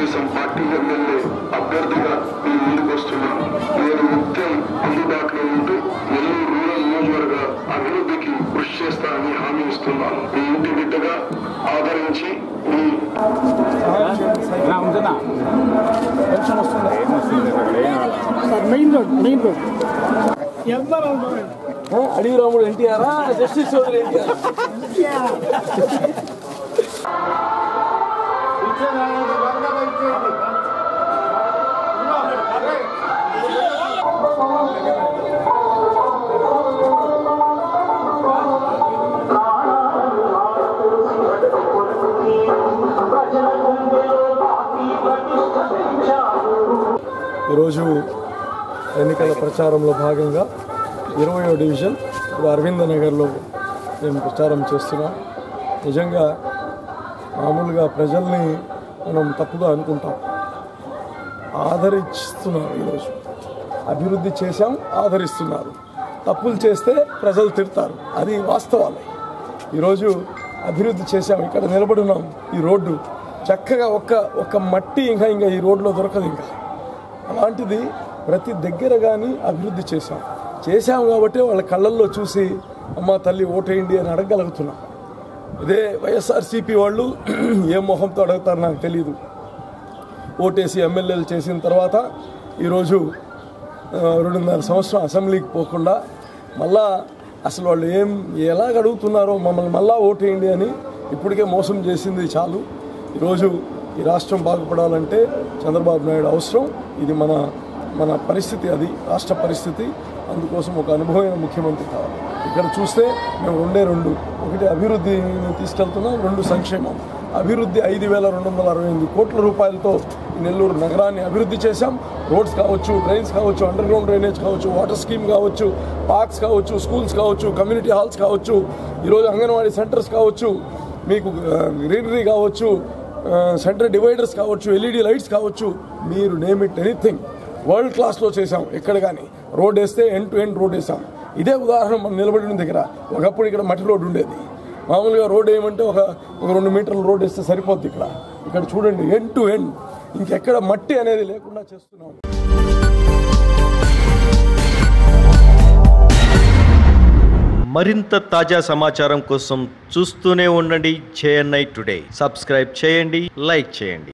Telugu Desam party MLA అభ్యర్థిగా మీ ముందుకు వస్తున్నాను నేను నిత్యం అందుబాటులో ఉంటూ నెల్లూరు రూరల్ నియోజకవర్గ అభివృద్ధికి కృషి చేస్తానని హామీ ఇస్తున్నాను మీ ఇంటి బిడ్డగా ఆదరించి మీ ఉంటుందా పెన్షన్ వస్తుందా sir main road main road ఎంత అడిగి రాముడు ఎన్టీఆర్ జస్టిస్ చౌదరి ఎన్టీఆర్ ఈరోజు ఎన్నికల ప్రచారంలో భాగంగా ఇరవయో డివిజన్ ఇప్పుడు అరవింద నగర్లో మేము ప్రచారం చేస్తున్నాం నిజంగా మామూలుగా ప్రజల్ని మనం తప్పుగా అనుకుంటాం ఆదరిస్తున్నారు ఈరోజు అభివృద్ధి చేశాం ఆదరిస్తున్నారు తప్పులు చేస్తే ప్రజలు తిడతారు అది వాస్తవాలే ఈరోజు అభివృద్ధి చేశాం ఇక్కడ నిలబడున్నాం ఈ రోడ్డు చక్కగా ఒక్క ఒక్క మట్టి ఇంకా ఇంకా ఈ రోడ్లో దొరకదు ఇంకా అలాంటిది ప్రతి దగ్గర కానీ అభివృద్ధి చేశాం చేశాం కాబట్టి వాళ్ళ కళ్ళల్లో చూసి అమ్మ తల్లి ఓటేయండి అని అడగగలుగుతున్నాం ఇదే వైఎస్ఆర్సీపీ వాళ్ళు ఏ మొహంతో అడుగుతారో నాకు తెలియదు ఓటేసి ఎమ్మెల్యేలు చేసిన తర్వాత ఈరోజు ఆ, రెండున్నర సంవత్సరం అసెంబ్లీకి పోకుండా మళ్ళా అసలు వాళ్ళు ఏం ఎలాగ అడుగుతున్నారో మమ్మల్ని మళ్ళా ఓటేయండి అని ఇప్పటికే మోసం చేసింది చాలు ఈరోజు ఈ రాష్ట్రం బాగుపడాలంటే చంద్రబాబు నాయుడు అవసరం ఇది మన మన పరిస్థితి అది రాష్ట్ర పరిస్థితి అందుకోసం ఒక అనుభవమైన ముఖ్యమంత్రి కావాలి ఇక్కడ చూస్తే మేము రెండే రెండు ఒకటి అభివృద్ధిని తీసుకెళ్తున్నాం రెండు సంక్షేమం అభివృద్ధి ఐదు వేల రెండు వందల అరవై ఎనిమిది కోట్ల రూపాయలతో ఈ నెల్లూరు నగరాన్ని అభివృద్ధి చేశాం రోడ్స్ కావచ్చు డ్రైన్స్ కావచ్చు అండర్ గ్రౌండ్ డ్రైనేజ్ కావచ్చు వాటర్ స్కీమ్ కావచ్చు పార్క్స్ కావచ్చు స్కూల్స్ కావచ్చు కమ్యూనిటీ హాల్స్ కావచ్చు ఈరోజు అంగన్వాడీ సెంటర్స్ కావచ్చు మీకు గ్రీనరీ కావచ్చు సెంటర్ డివైడర్స్ కావచ్చు ఎల్ఈడి లైట్స్ కావచ్చు మీరు నేమ్ ఇట్ ఎనీథింగ్ వరల్డ్ క్లాస్లో చేసాం ఎక్కడ కానీ రోడ్ వేస్తే ఎండ్ టు ఎండ్ రోడ్ వేసాం ఇదే ఉదాహరణ మనం నిలబడిన దగ్గర ఒకప్పుడు ఇక్కడ మట్టి రోడ్డు ఉండేది మామూలుగా రోడ్ ఏమంటే ఒక ఒక రెండు మీటర్ల రోడ్ వేస్తే సరిపోద్ది ఇక్కడ ఇక్కడ చూడండి ఎండ్ టు ఎండ్ ఇంకెక్కడ మట్టి అనేది లేకుండా చేస్తున్నాం మరింత తాజా సమాచారం కోసం చూస్తూనే ఉండండి జేఎన్ఐ టుడే సబ్స్క్రైబ్ చేయండి లైక్ చేయండి